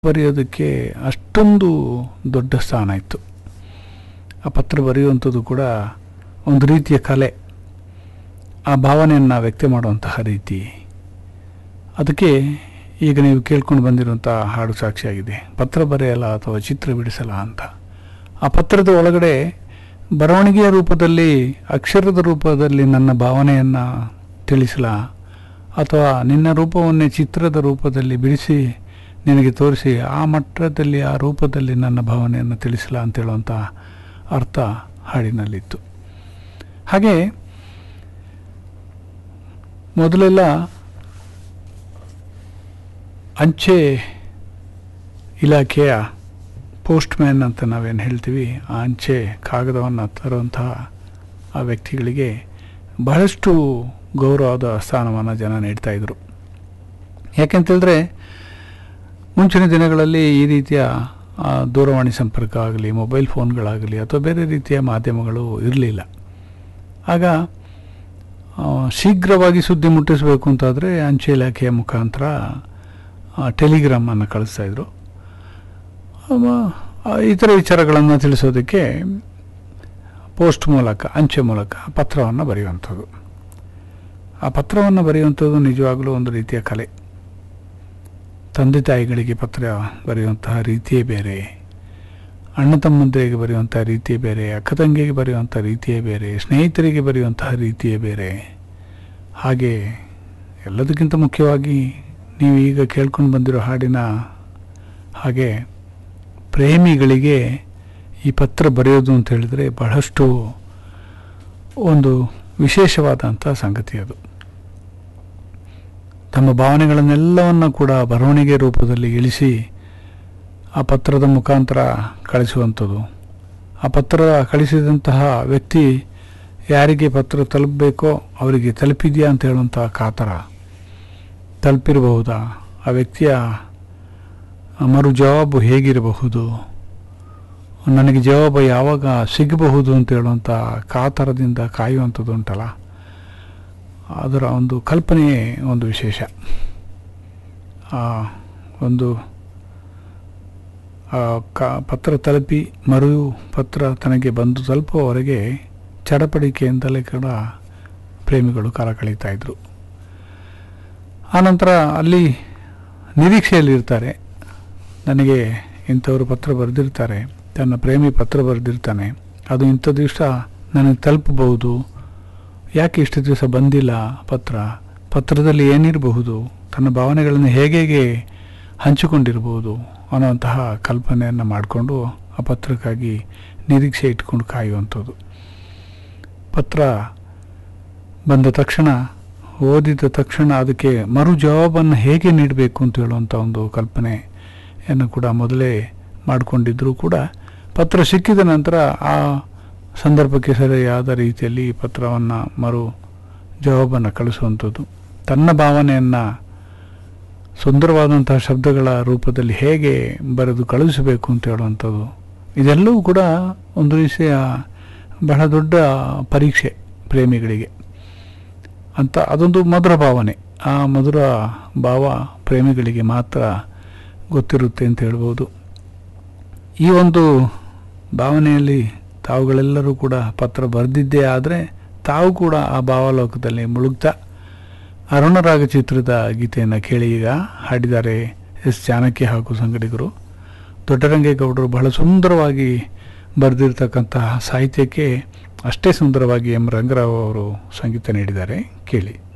ಬರೆಯೋದಕ್ಕೆ ಅಷ್ಟೊಂದು ದೊಡ್ಡ ಸ್ಥಾನ ಇತ್ತು ಆ ಪತ್ರ ಬರೆಯುವಂಥದ್ದು ಕೂಡ ಒಂದು ರೀತಿಯ ಕಲೆ ಆ ಭಾವನೆಯನ್ನು ವ್ಯಕ್ತ ಮಾಡುವಂತಹ ರೀತಿ ಅದಕ್ಕೆ ಈಗ ನೀವು ಕೇಳ್ಕೊಂಡು ಬಂದಿರುವಂಥ ಹಾಡು ಸಾಕ್ಷಿಯಾಗಿದೆ ಪತ್ರ ಬರೆಯಲ್ಲ ಅಥವಾ ಚಿತ್ರ ಬಿಡಿಸಲ್ಲ ಅಂತ ಆ ಪತ್ರದ ಒಳಗಡೆ ಬರವಣಿಗೆಯ ರೂಪದಲ್ಲಿ ಅಕ್ಷರದ ರೂಪದಲ್ಲಿ ನನ್ನ ಭಾವನೆಯನ್ನು ತಿಳಿಸಲ ಅಥವಾ ನಿನ್ನ ರೂಪವನ್ನೇ ಚಿತ್ರದ ರೂಪದಲ್ಲಿ ಬಿಡಿಸಿ ನಿನಗೆ ತೋರಿಸಿ ಆ ಮಟ್ಟದಲ್ಲಿ ಆ ರೂಪದಲ್ಲಿ ನನ್ನ ಭಾವನೆಯನ್ನು ತಿಳಿಸಲ ಅಂತ ಹೇಳುವಂಥ ಅರ್ಥ ಹಾಡಿನಲ್ಲಿತ್ತು ಹಾಗೆ ಮೊದಲೆಲ್ಲ ಅಂಚೆ ಇಲಾಖೆಯ ಪೋಸ್ಟ್ಮ್ಯಾನ್ ಅಂತ ನಾವೇನು ಹೇಳ್ತೀವಿ ಆ ಅಂಚೆ ಕಾಗದವನ್ನು ತರುವಂತಹ ಆ ವ್ಯಕ್ತಿಗಳಿಗೆ ಬಹಳಷ್ಟು ಗೌರವದ ಸ್ಥಾನವನ್ನು ಜನ ನೀಡ್ತಾ ಇದ್ರು ಯಾಕೆಂತೇಳಿದ್ರೆ ಮುಂಚಿನ ದಿನಗಳಲ್ಲಿ ಈ ರೀತಿಯ ಆ, ದೂರವಾಣಿ ಸಂಪರ್ಕ ಆಗಲಿ ಮೊಬೈಲ್ ಫೋನ್ಗಳಾಗಲಿ ಅಥವಾ ಬೇರೆ ರೀತಿಯ ಮಾಧ್ಯಮಗಳು ಇರಲಿಲ್ಲ ಆಗ ಆ, ಶೀಘ್ರವಾಗಿ ಸುದ್ದಿ ಮುಟ್ಟಿಸಬೇಕು ಅಂತಾದರೆ ಅಂಚೆ ಇಲಾಖೆಯ ಮುಖಾಂತರ ಟೆಲಿಗ್ರಾಮನ್ನು ಕಳಿಸ್ತಾಯಿದ್ರು ಇತರ ವಿಚಾರಗಳನ್ನು ತಿಳಿಸೋದಕ್ಕೆ ಪೋಸ್ಟ್ ಮೂಲಕ ಅಂಚೆ ಮೂಲಕ ಪತ್ರವನ್ನು ಬರೆಯುವಂಥದ್ದು ಆ ಪತ್ರವನ್ನು ಬರೆಯುವಂಥದ್ದು ನಿಜವಾಗಲೂ ಒಂದು ರೀತಿಯ ಕಲೆ ತಂದೆ ತಾಯಿಗಳಿಗೆ ಪತ್ರ ಬರೆಯುವಂತಹ ರೀತಿಯೇ ಬೇರೆ ಅಣ್ಣ ತಮ್ಮಂದಿರಿಗೆ ಬರೆಯುವಂಥ ರೀತಿಯೇ ಬೇರೆ ಅಕ್ಕ ತಂಗಿಗೆ ಬರೆಯುವಂಥ ರೀತಿಯೇ ಬೇರೆ ಸ್ನೇಹಿತರಿಗೆ ಬರೆಯುವಂತಹ ರೀತಿಯೇ ಬೇರೆ ಹಾಗೆ ಎಲ್ಲದಕ್ಕಿಂತ ಮುಖ್ಯವಾಗಿ ನೀವು ಈಗ ಕೇಳ್ಕೊಂಡು ಬಂದಿರೋ ಹಾಡಿನ ಹಾಗೆ ಪ್ರೇಮಿಗಳಿಗೆ ಈ ಪತ್ರ ಬರೆಯೋದು ಅಂತ ಹೇಳಿದರೆ ಬಹಳಷ್ಟು ಒಂದು ವಿಶೇಷವಾದಂಥ ಸಂಗತಿ ಅದು ತಮ್ಮ ಭಾವನೆಗಳನ್ನೆಲ್ಲವನ್ನು ಕೂಡ ಬರವಣಿಗೆ ರೂಪದಲ್ಲಿ ಇಳಿಸಿ ಆ ಪತ್ರದ ಮುಖಾಂತರ ಕಳಿಸುವಂಥದ್ದು ಆ ಪತ್ರ ಕಳಿಸಿದಂತಹ ವ್ಯಕ್ತಿ ಯಾರಿಗೆ ಪತ್ರ ತಲುಪಬೇಕೋ ಅವರಿಗೆ ತಲುಪಿದೆಯಾ ಅಂತ ಹೇಳುವಂಥ ಕಾತರ ತಲುಪಿರಬಹುದಾ ಆ ವ್ಯಕ್ತಿಯ ಮರು ಜವಾಬು ಹೇಗಿರಬಹುದು ನನಗೆ ಜವಾಬು ಯಾವಾಗ ಸಿಗಬಹುದು ಅಂತ ಹೇಳುವಂಥ ಕಾತರದಿಂದ ಕಾಯುವಂಥದ್ದು ಉಂಟಲ್ಲ ಅದರ ಒಂದು ಕಲ್ಪನೆಯೇ ಒಂದು ವಿಶೇಷ ಆ ಒಂದು ಆ ಕ ಪತ್ರ ತಲುಪಿ ಮರು ಪತ್ರ ತನಗೆ ಬಂದು ತಲುಪುವವರೆಗೆ ಚಡಪಡಿಕೆಯಿಂದಲೇ ಕೂಡ ಪ್ರೇಮಿಗಳು ಕಾಲ ಕಳೀತಾ ಇದ್ರು ಆನಂತರ ಅಲ್ಲಿ ನಿರೀಕ್ಷೆಯಲ್ಲಿರ್ತಾರೆ ನನಗೆ ಇಂಥವರು ಪತ್ರ ಬರೆದಿರ್ತಾರೆ ತನ್ನ ಪ್ರೇಮಿ ಪತ್ರ ಬರೆದಿರ್ತಾನೆ ಅದು ಇಂಥ ದಿವಸ ನನಗೆ ತಲುಪಬಹುದು ಯಾಕೆ ಇಷ್ಟು ದಿವಸ ಬಂದಿಲ್ಲ ಪತ್ರ ಪತ್ರದಲ್ಲಿ ಏನಿರಬಹುದು ತನ್ನ ಭಾವನೆಗಳನ್ನು ಹೇಗೆ ಹೇಗೆ ಹಂಚಿಕೊಂಡಿರ್ಬೋದು ಅನ್ನೋಂತಹ ಕಲ್ಪನೆಯನ್ನು ಮಾಡಿಕೊಂಡು ಆ ಪತ್ರಕ್ಕಾಗಿ ನಿರೀಕ್ಷೆ ಇಟ್ಕೊಂಡು ಕಾಯುವಂಥದ್ದು ಪತ್ರ ಬಂದ ತಕ್ಷಣ ಓದಿದ ತಕ್ಷಣ ಅದಕ್ಕೆ ಮರು ಜವಾಬನ್ನು ಹೇಗೆ ನೀಡಬೇಕು ಅಂತ ಹೇಳುವಂಥ ಒಂದು ಕಲ್ಪನೆಯನ್ನು ಕೂಡ ಮೊದಲೇ ಮಾಡಿಕೊಂಡಿದ್ದರೂ ಕೂಡ ಪತ್ರ ಸಿಕ್ಕಿದ ನಂತರ ಆ ಸಂದರ್ಭಕ್ಕೆ ಸರಿಯಾದ ರೀತಿಯಲ್ಲಿ ಪತ್ರವನ್ನು ಮರು ಜವಾಬನ್ನು ಕಳಿಸುವಂಥದ್ದು ತನ್ನ ಭಾವನೆಯನ್ನು ಸುಂದರವಾದಂತಹ ಶಬ್ದಗಳ ರೂಪದಲ್ಲಿ ಹೇಗೆ ಬರೆದು ಕಳುಹಿಸಬೇಕು ಅಂತ ಹೇಳುವಂಥದ್ದು ಇದೆಲ್ಲವೂ ಕೂಡ ಒಂದು ರೀತಿಯ ಬಹಳ ದೊಡ್ಡ ಪರೀಕ್ಷೆ ಪ್ರೇಮಿಗಳಿಗೆ ಅಂತ ಅದೊಂದು ಮಧುರ ಭಾವನೆ ಆ ಮಧುರ ಭಾವ ಪ್ರೇಮಿಗಳಿಗೆ ಮಾತ್ರ ಗೊತ್ತಿರುತ್ತೆ ಅಂತ ಹೇಳ್ಬೋದು ಈ ಒಂದು ಭಾವನೆಯಲ್ಲಿ ತಾವುಗಳೆಲ್ಲರೂ ಕೂಡ ಪತ್ರ ಬರೆದಿದ್ದೇ ಆದರೆ ತಾವು ಕೂಡ ಆ ಭಾವಲೋಕದಲ್ಲಿ ಮುಳುಗ್ತಾ ಅರುಣರಾಗ ಚಿತ್ರದ ಗೀತೆಯನ್ನು ಕೇಳಿ ಈಗ ಹಾಡಿದ್ದಾರೆ ಎಸ್ ಜಾನಕಿ ಹಾಗೂ ಸಂಗಡಿಗರು ದೊಡ್ಡರಂಗೇಗೌಡರು ಬಹಳ ಸುಂದರವಾಗಿ ಬರೆದಿರ್ತಕ್ಕಂತಹ ಸಾಹಿತ್ಯಕ್ಕೆ ಅಷ್ಟೇ ಸುಂದರವಾಗಿ ಎಂ ರಂಗರಾವ್ ಅವರು ಸಂಗೀತ ನೀಡಿದ್ದಾರೆ ಕೇಳಿ